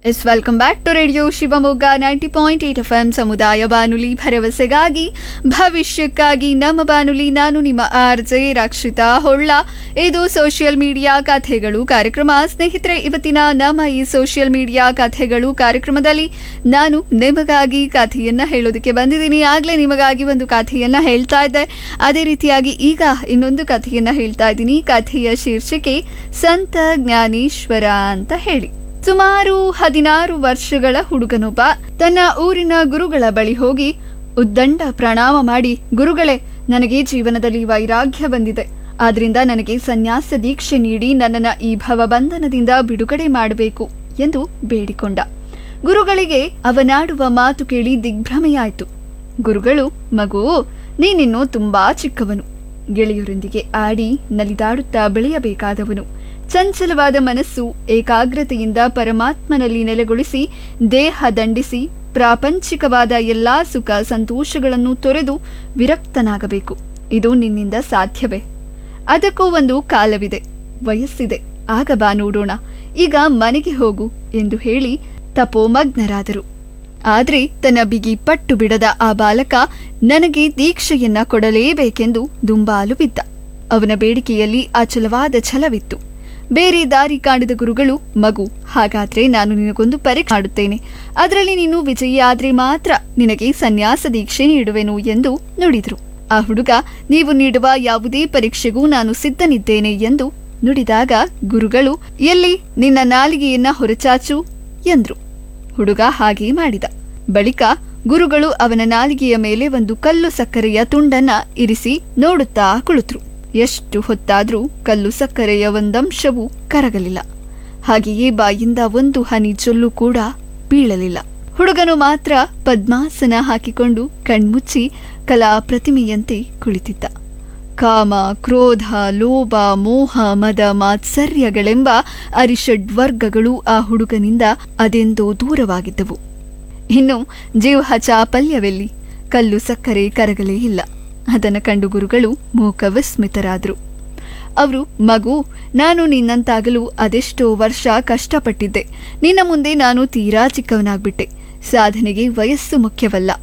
S welcome back to radio Shivamogga ninety point eight F M ಸಮುದಾಯ ಬಾನುಲಿ ಭರವಸೆಗಾಗಿ ಭವಿಷ್ಯಕ್ಕಾಗಿ ನಮ್ಮ ಬಾನುಲಿ ನಾನು ನಿಮ್ಮ ಆರ್ ಜೆ ರಕ್ಷಿತಾ ಹೊಳ್ಳ ಇದು ಸೋಷಿಯಲ್ ಮೀಡಿಯಾ ಕಥೆಗಳು ಕಾರ್ಯಕ್ರಮ ಸ್ನೇಹಿತರೆ ಇವತ್ತಿನ ನಮ್ಮ ಈ ಸೋಷಿಯಲ್ ಮೀಡಿಯಾ ಕಥೆಗಳು ಕಾರ್ಯಕ್ರಮದಲ್ಲಿ ನಾನು ನಿಮಗಾಗಿ ಕಥೆಯನ್ನ ಹೇಳೋದಕ್ಕೆ ಬಂದಿದ್ದೀನಿ ಆಗ್ಲೇ ನಿಮಗಾಗಿ ಒಂದು ಕಥೆಯನ್ನ ಹೇಳ್ತಾ ಇದ್ದೆ ಅದೇ ರೀತಿಯಾಗಿ ಈಗ ಇನ್ನೊಂದು ಕಥೆಯನ್ನ ಹೇಳ್ತಾ ಇದ್ದೀನಿ ಕಥೆಯ ಶೀರ್ಷಿಕೆ ಸಂತ ಜ್ಞಾನೇಶ್ವರ ಅಂತ ಹೇಳಿ ಸುಮಾರು ಹದಿನಾರು ವರ್ಷಗಳ ಹುಡುಗನೊಬ್ಬ ತನ್ನ ಊರಿನ ಗುರುಗಳ ಬಳಿ ಹೋಗಿ ಉದ್ದಂಡ ಪ್ರಣಾಮ ಮಾಡಿ ಗುರುಗಳೇ ನನಗೆ ಜೀವನದಲ್ಲಿ ವೈರಾಗ್ಯ ಬಂದಿದೆ ಆದ್ರಿಂದ ನನಗೆ ಸನ್ಯಾಸ ದೀಕ್ಷೆ ನೀಡಿ ನನ್ನನ್ನ ಈ ಭವಬಂಧನದಿಂದ ಬಿಡುಗಡೆ ಮಾಡಬೇಕು ಎಂದು ಬೇಡಿಕೊಂಡ ಗುರುಗಳಿಗೆ ಅವನಾಡುವ ಮಾತು ಕೇಳಿ ದಿಗ್ಭ್ರಮೆಯಾಯಿತು ಗುರುಗಳು ಮಗು ನೀನಿನ್ನು ತುಂಬಾ ಚಿಕ್ಕವನು ಗೆಳೆಯರೊಂದಿಗೆ ಆಡಿ ನಲಿದಾಡುತ್ತಾ ಬೆಳೆಯಬೇಕಾದವನು ಚಂಚಲವಾದ ಮನಸ್ಸು ಏಕಾಗ್ರತೆಯಿಂದ ಪರಮಾತ್ಮನಲ್ಲಿ ನೆಲೆಗೊಳಿಸಿ ದೇಹ ದಂಡಿಸಿ ಪ್ರಾಪಂಚಿಕವಾದ ಎಲ್ಲಾ ಸುಖ ಸಂತೋಷಗಳನ್ನು ತೊರೆದು ವಿರಕ್ತನಾಗಬೇಕು ಇದು ನಿನ್ನಿಂದ ಸಾಧ್ಯವೇ ಅದಕ್ಕೂ ಒಂದು ಕಾಲವಿದೆ ವಯಸ್ಸಿದೆ ಆಗ ಬಾ ನೋಡೋಣ ಈಗ ಮನೆಗೆ ಹೋಗು ಎಂದು ಹೇಳಿ ತಪೋಮಗ್ನರಾದರು ಆದ್ರೆ ತನ್ನ ಬಿಗಿ ಪಟ್ಟು ಬಿಡದ ಆ ಬಾಲಕ ನನಗೆ ದೀಕ್ಷೆಯನ್ನ ಕೊಡಲೇಬೇಕೆಂದು ದುಂಬಾಲು ಬಿದ್ದ ಅವನ ಬೇಡಿಕೆಯಲ್ಲಿ ಅಚಲವಾದ ಛಲವಿತ್ತು ಬೇರೆ ದಾರಿ ಕಾಣಿದ ಗುರುಗಳು ಮಗು ಹಾಗಾದ್ರೆ ನಾನು ನಿನಗೊಂದು ಪರೀಕ್ಷೆ ಮಾಡುತ್ತೇನೆ ಅದರಲ್ಲಿ ನೀನು ವಿಜಯಿ ಆದ್ರೆ ಮಾತ್ರ ನಿನಗೆ ಸನ್ಯಾಸ ದೀಕ್ಷೆ ನೀಡುವೆನು ಎಂದು ನುಡಿದರು ಆ ಹುಡುಗ ನೀವು ನೀಡುವ ಯಾವುದೇ ಪರೀಕ್ಷೆಗೂ ನಾನು ಸಿದ್ಧನಿದ್ದೇನೆ ಎಂದು ನುಡಿದಾಗ ಗುರುಗಳು ಎಲ್ಲಿ ನಿನ್ನ ನಾಲಿಗೆಯನ್ನ ಹೊರಚಾಚು ಎಂದ್ರು ಹುಡುಗ ಹಾಗೆ ಮಾಡಿದ ಬಳಿಕ ಗುರುಗಳು ಅವನ ನಾಲಿಗೆಯ ಮೇಲೆ ಒಂದು ಕಲ್ಲು ಸಕ್ಕರೆಯ ತುಂಡನ್ನ ಇರಿಸಿ ನೋಡುತ್ತಾ ಕುಳಿತರು ಎಷ್ಟು ಹೊತ್ತಾದ್ರೂ ಕಲ್ಲು ಸಕ್ಕರೆಯ ಒಂದಂಶವೂ ಕರಗಲಿಲ್ಲ ಹಾಗೆಯೇ ಬಾಯಿಂದ ಒಂದು ಹನಿ ಜೊಲ್ಲು ಕೂಡ ಬೀಳಲಿಲ್ಲ ಹುಡುಗನು ಮಾತ್ರ ಪದ್ಮಾಸನ ಹಾಕಿಕೊಂಡು ಕಣ್ಮುಚ್ಚಿ ಕಲಾ ಪ್ರತಿಮೆಯಂತೆ ಕುಳಿತಿದ್ದ ಕಾಮ ಕ್ರೋಧ ಲೋಭ ಮೋಹ ಮದ ಮಾತ್ಸರ್ಯಗಳೆಂಬ ಅರಿಷಡ್ವರ್ಗಗಳು ಆ ಹುಡುಗನಿಂದ ಅದೆಂದೋ ದೂರವಾಗಿದ್ದವು ಇನ್ನು ಜೀವ ಚಾಪಲ್ಯವೆಲ್ಲಿ ಕಲ್ಲು ಸಕ್ಕರೆ ಕರಗಲೇ ಇಲ್ಲ ಅದನ್ನು ಕಂಡು ಗುರುಗಳು ಮೂಕ ವಿಸ್ಮಿತರಾದರು ಅವರು ಮಗು ನಾನು ನಿನ್ನಂತಾಗಲು ಅದೆಷ್ಟೋ ವರ್ಷ ಕಷ್ಟಪಟ್ಟಿದ್ದೆ ನಿನ್ನ ಮುಂದೆ ನಾನು ತೀರಾ ಚಿಕ್ಕವನಾಗ್ಬಿಟ್ಟೆ ಸಾಧನೆಗೆ ವಯಸ್ಸು ಮುಖ್ಯವಲ್ಲ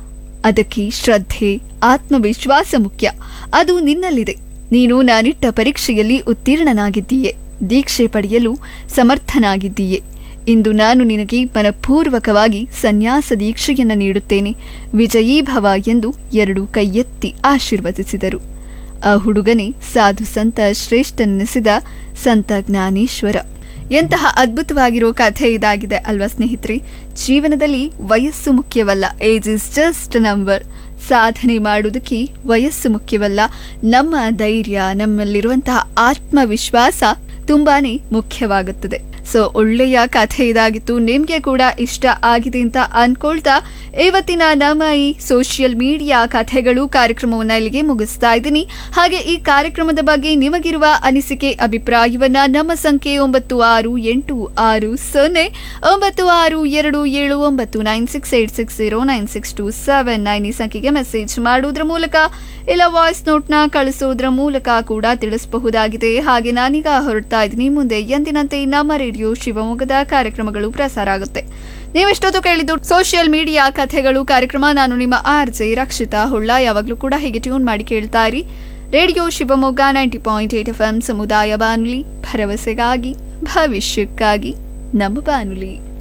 ಅದಕ್ಕೆ ಶ್ರದ್ಧೆ ಆತ್ಮವಿಶ್ವಾಸ ಮುಖ್ಯ ಅದು ನಿನ್ನಲ್ಲಿದೆ ನೀನು ನಾನಿಟ್ಟ ಪರೀಕ್ಷೆಯಲ್ಲಿ ಉತ್ತೀರ್ಣನಾಗಿದ್ದೀಯೆ ದೀಕ್ಷೆ ಪಡೆಯಲು ಸಮರ್ಥನಾಗಿದ್ದೀಯೆ ಇಂದು ನಾನು ನಿನಗೆ ಮನಪೂರ್ವಕವಾಗಿ ಸನ್ಯಾಸ ದೀಕ್ಷೆಯನ್ನು ನೀಡುತ್ತೇನೆ ವಿಜಯೀಭವ ಎಂದು ಎರಡು ಕೈಯೆತ್ತಿ ಆಶೀರ್ವದಿಸಿದರು ಆ ಹುಡುಗನೇ ಸಾಧು ಸಂತ ಶ್ರೇಷ್ಠನೆನಿಸಿದ ಸಂತ ಜ್ಞಾನೇಶ್ವರ ಎಂತಹ ಅದ್ಭುತವಾಗಿರೋ ಕಥೆ ಇದಾಗಿದೆ ಅಲ್ವಾ ಸ್ನೇಹಿತರೆ ಜೀವನದಲ್ಲಿ ವಯಸ್ಸು ಮುಖ್ಯವಲ್ಲ ಏಜ್ ಇಸ್ ಜಸ್ಟ್ ನಂಬರ್ ಸಾಧನೆ ಮಾಡುವುದಕ್ಕೆ ವಯಸ್ಸು ಮುಖ್ಯವಲ್ಲ ನಮ್ಮ ಧೈರ್ಯ ನಮ್ಮಲ್ಲಿರುವಂತಹ ಆತ್ಮವಿಶ್ವಾಸ ತುಂಬಾನೇ ಮುಖ್ಯವಾಗುತ್ತದೆ ಸೊ ಒಳ್ಳೆಯ ಕಥೆ ಇದಾಗಿತ್ತು ನಿಮ್ಗೆ ಕೂಡ ಇಷ್ಟ ಆಗಿದೆ ಅಂತ ಅನ್ಕೊಳ್ತಾ ಇವತ್ತಿನ ನಮ್ಮ ಈ ಸೋಷಿಯಲ್ ಮೀಡಿಯಾ ಕಥೆಗಳು ಕಾರ್ಯಕ್ರಮವನ್ನ ಇಲ್ಲಿಗೆ ಮುಗಿಸ್ತಾ ಇದ್ದೀನಿ ಹಾಗೆ ಈ ಕಾರ್ಯಕ್ರಮದ ಬಗ್ಗೆ ನಿಮಗಿರುವ ಅನಿಸಿಕೆ ಅಭಿಪ್ರಾಯವನ್ನ ನಮ್ಮ ಸಂಖ್ಯೆ ಒಂಬತ್ತು ಆರು ಎಂಟು ಆರು ಸೊನ್ನೆ ಒಂಬತ್ತು ಆರು ಎರಡು ಏಳು ಒಂಬತ್ತು nine six eight six zero nine six two seven nine ಈ ಸಂಖ್ಯೆಗೆ ಮೆಸೇಜ್ ಮಾಡೋದ್ರ ಮೂಲಕ ಇಲ್ಲ ವಾಯ್ಸ್ ನೋಟ್ನ ಕಳಿಸೋದ್ರ ಮೂಲಕ ಕೂಡ ತಿಳಿಸಬಹುದಾಗಿದೆ ಹಾಗೆ ನಾನೀಗ ಹೊರಡ್ತಾ ಇದ್ದೀನಿ ಮುಂದೆ ಎಂದಿನಂತೆ ನಮ್ಮ ರೇಡಿಯೋ ಶಿವಮೊಗ್ಗದ ಕಾರ್ಯಕ್ರಮಗಳು ಪ್ರಸಾರ ಆಗುತ್ತೆ ನೀವೆಷ್ಟೊತ್ತು ಕೇಳಿದ್ದು ಸೋಷಿಯಲ್ ಮೀಡಿಯಾ ಕಥೆಗಳು ಕಾರ್ಯಕ್ರಮ ನಾನು ನಿಮ್ಮ ಆರ್ ಜೆ ರಕ್ಷಿತಾ ಹೊಳ್ಳ ಯಾವಾಗಲೂ ಕೂಡ ಹೀಗೆ ಟ್ಯೂನ್ ಮಾಡಿ ಕೇಳ್ತಾ ಇರಿ radio Shivamogga ninety point eight F M ಸಮುದಾಯ ಬಾನುಲಿ ಭರವಸೆಗಾಗಿ ಭವಿಷ್ಯಕ್ಕಾಗಿ ನಮ್ಮ ಬಾನುಲಿ